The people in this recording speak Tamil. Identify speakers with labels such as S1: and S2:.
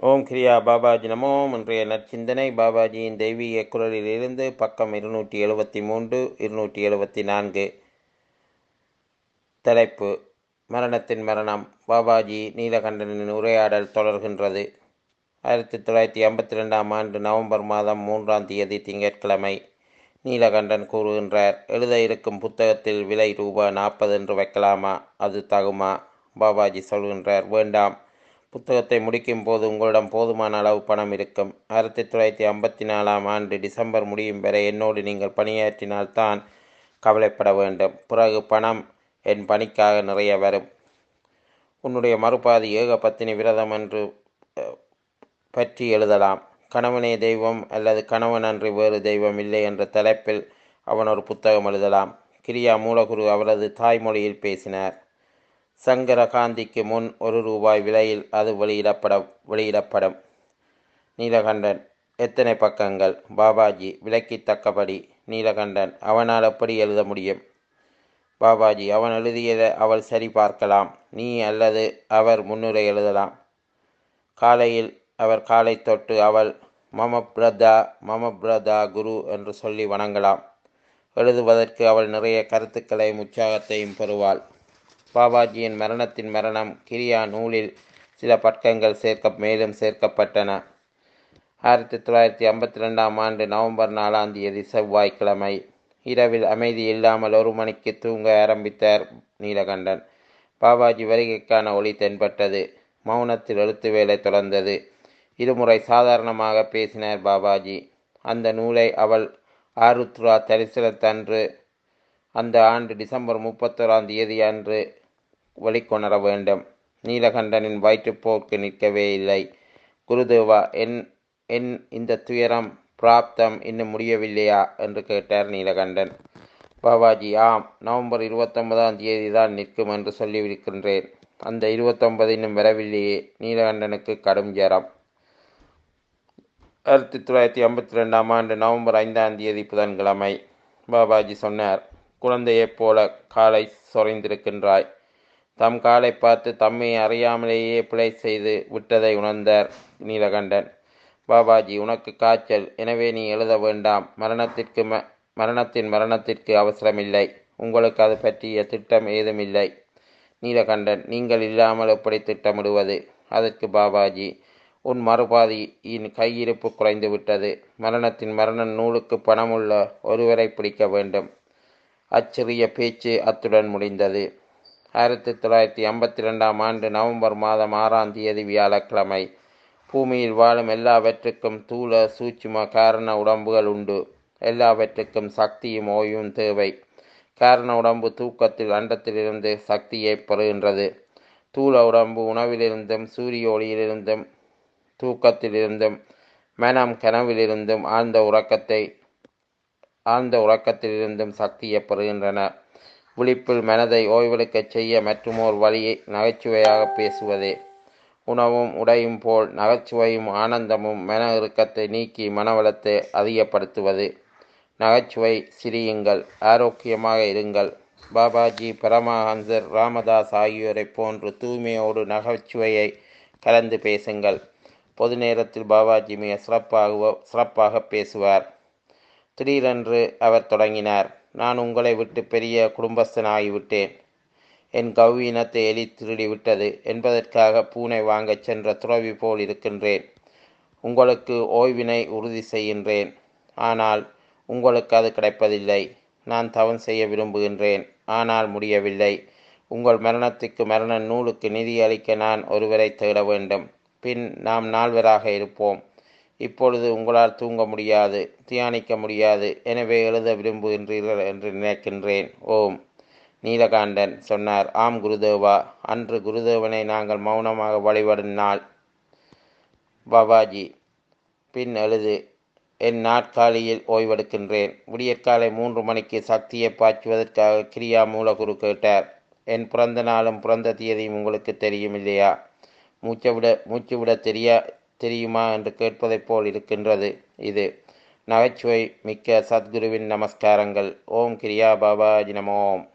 S1: ஓம் கிரியா பாபாஜி நமோ இன்றைய நற்சிந்தனை பாபாஜியின் தெய்வீக குரலிலிருந்து பக்கம் இருநூற்றி எழுபத்தி மூன்று இருநூற்றி எழுபத்தி நான்கு தலைப்பு மரணத்தின் மரணம் பாபாஜி நீலகண்டனின் உரையாடல் தொடர்கின்றது ஆயிரத்தி தொள்ளாயிரத்தி ஐம்பத்தி ரெண்டாம் ஆண்டு நவம்பர் மாதம் மூன்றாம் தேதி திங்கட்கிழமை நீலகண்டன் கூறுகின்றார் எழுத இருக்கும் புத்தகத்தில் விலை ரூபா நாற்பது என்று வைக்கலாமா அது தகுமா பாபாஜி சொல்கின்றார் வேண்டாம் புத்தகத்தை முடிக்கும் போது உங்களிடம் போதுமான அளவு பணம் இருக்கும் ஆயிரத்தி தொள்ளாயிரத்தி ஐம்பத்தி நாலாம் ஆண்டு டிசம்பர் முடியும் வரை என்னோடு நீங்கள் பணியாற்றினால்தான் கவலைப்பட வேண்டும் பிறகு பணம் என் பணிக்காக நிறைய வரும் உன்னுடைய மறுபாதி ஏக பத்தினி விரதம் என்று அஹ், பற்றி எழுதலாம் கணவனே தெய்வம் அல்லது கணவன் அன்றி வேறு தெய்வம் இல்லை என்ற தலைப்பில் அவன் ஒரு புத்தகம் எழுதலாம் கிரியா மூலகுரு அவரது தாய்மொழியில் பேசினார் சங்கரகாந்திக்கு முன் ஒரு ரூபாய் விலையில் அது வெளியிடப்பட வெளியிடப்படும் நீலகண்டன் எத்தனை பக்கங்கள் பாபாஜி விலக்கித்தக்கபடி நீலகண்டன் அவனால் எப்படி எழுத முடியும் பாபாஜி அவன் எழுதியதை அவள் சரி பார்க்கலாம் நீ அல்லது அவர் முன்னுரை எழுதலாம் காலையில் அவர் காலை தொட்டு அவள் மம பிரதா மம பிரதா குரு என்று சொல்லி வணங்கலாம் எழுதுவதற்கு அவள் நிறைய கருத்துக்களையும் உற்சாகத்தையும் பெறுவாள் பாபாஜியின் மரணத்தின் மரணம் கிரியா நூலில் சில பக்கங்கள் சேர்க்க மேலும் சேர்க்கப்பட்டன ஆயிரத்தி தொள்ளாயிரத்தி ஐம்பத்தி ரெண்டாம் ஆண்டு நவம்பர் நாலாம் தேதி செவ்வாய்க்கிழமை இரவில் அமைதி இல்லாமல் ஒரு மணிக்கு தூங்க ஆரம்பித்தார் நீலகண்டன் பாபாஜி வருகைக்கான ஒளி தென்பட்டது மௌனத்தில் எழுத்து வேலை தொடர்ந்தது இருமுறை சாதாரணமாக பேசினார் பாபாஜி அந்த நூலை அவள் ஆருத்ரா தரிசனத்தன்று அந்த ஆண்டு டிசம்பர் முப்பத்தோராம் தேதி அன்று வெளிக்கொணர வேண்டும் நீலகண்டனின் வயிற்றுப்போக்கு நிற்கவே இல்லை குருதேவா என் என் இந்த துயரம் பிராப்தம் இன்னும் முடியவில்லையா என்று கேட்டார் நீலகண்டன் பாபாஜி ஆம் நவம்பர் இருபத்தொன்பதாம் தேதி தான் நிற்கும் என்று சொல்லியிருக்கின்றேன் அந்த இருபத்தொன்பது இன்னும் வரவில்லையே நீலகண்டனுக்கு கடும் ஜரம் ஆயிரத்தி தொள்ளாயிரத்தி ஐம்பத்தி ரெண்டாம் ஆண்டு நவம்பர் ஐந்தாம் தேதி புதன்கிழமை பாபாஜி சொன்னார் குழந்தையைப் போல காலை சொறைந்திருக்கின்றாய் தம் காலை பார்த்து தம்மை அறியாமலேயே பிழை செய்து விட்டதை உணர்ந்தார் நீலகண்டன் பாபாஜி உனக்கு காய்ச்சல் எனவே நீ எழுத வேண்டாம் மரணத்திற்கு ம மரணத்தின் மரணத்திற்கு அவசரமில்லை உங்களுக்கு அது பற்றிய திட்டம் ஏதுமில்லை நீலகண்டன் நீங்கள் இல்லாமல் எப்படி திட்டமிடுவது அதற்கு பாபாஜி உன் மறுபாதியின் கையிருப்பு குறைந்து விட்டது மரணத்தின் மரண நூலுக்கு பணமுள்ள ஒருவரை பிடிக்க வேண்டும் அச்சிறிய பேச்சு அத்துடன் முடிந்தது ஆயிரத்தி தொள்ளாயிரத்தி ஐம்பத்தி ரெண்டாம் ஆண்டு நவம்பர் மாதம் ஆறாம் தேதி வியாழக்கிழமை பூமியில் வாழும் எல்லாவற்றுக்கும் தூள சூட்சும காரண உடம்புகள் உண்டு எல்லாவற்றுக்கும் சக்தியும் ஓய்வும் தேவை காரண உடம்பு தூக்கத்தில் அண்டத்திலிருந்து சக்தியை பெறுகின்றது தூள உடம்பு உணவிலிருந்தும் சூரிய ஒளியிலிருந்தும் தூக்கத்திலிருந்தும் மனம் கனவிலிருந்தும் ஆழ்ந்த உறக்கத்தை ஆழ்ந்த உறக்கத்திலிருந்தும் சக்தியை பெறுகின்றன விழிப்பில் மனதை ஓய்வெடுக்கச் செய்ய மற்றுமோர் வழியை நகைச்சுவையாக பேசுவதே உணவும் உடையும் போல் நகைச்சுவையும் ஆனந்தமும் மன இறுக்கத்தை நீக்கி மனவளத்தை அதிகப்படுத்துவது நகைச்சுவை சிரியுங்கள் ஆரோக்கியமாக இருங்கள் பாபாஜி பரமஹன்சர் ராமதாஸ் ஆகியோரைப் போன்று தூய்மையோடு நகைச்சுவையை கலந்து பேசுங்கள் பொது நேரத்தில் பாபாஜி மிக சிறப்பாக சிறப்பாக பேசுவார் திடீரென்று அவர் தொடங்கினார் நான் உங்களை விட்டு பெரிய குடும்பஸ்தனாகிவிட்டேன் என் கௌவீனத்தை எலி திருடி விட்டது என்பதற்காக பூனை வாங்கச் சென்ற துறவி போல் இருக்கின்றேன் உங்களுக்கு ஓய்வினை உறுதி செய்கின்றேன் ஆனால் உங்களுக்கு அது கிடைப்பதில்லை நான் தவம் செய்ய விரும்புகின்றேன் ஆனால் முடியவில்லை உங்கள் மரணத்துக்கு மரண நூலுக்கு நிதி அளிக்க நான் ஒருவரை தேட வேண்டும் பின் நாம் நால்வராக இருப்போம் இப்பொழுது உங்களால் தூங்க முடியாது தியானிக்க முடியாது எனவே எழுத விரும்புகின்றீர்கள் என்று நினைக்கின்றேன் ஓம் நீலகாண்டன் சொன்னார் ஆம் குருதேவா அன்று குருதேவனை நாங்கள் மௌனமாக வழிபடும் நாள் பாபாஜி பின் எழுது என் நாட்காலியில் ஓய்வெடுக்கின்றேன் விடியற்காலை மூன்று மணிக்கு சக்தியை பாய்ச்சுவதற்காக கிரியா மூலகுரு கேட்டார் என் பிறந்த நாளும் பிறந்த தேதியும் உங்களுக்கு தெரியும் இல்லையா மூச்சை விட மூச்சு விட தெரியா தெரியுமா என்று கேட்பதைப் போல் இருக்கின்றது இது நகைச்சுவை மிக்க சத்குருவின் நமஸ்காரங்கள் ஓம் கிரியா பாபாஜி நமோம்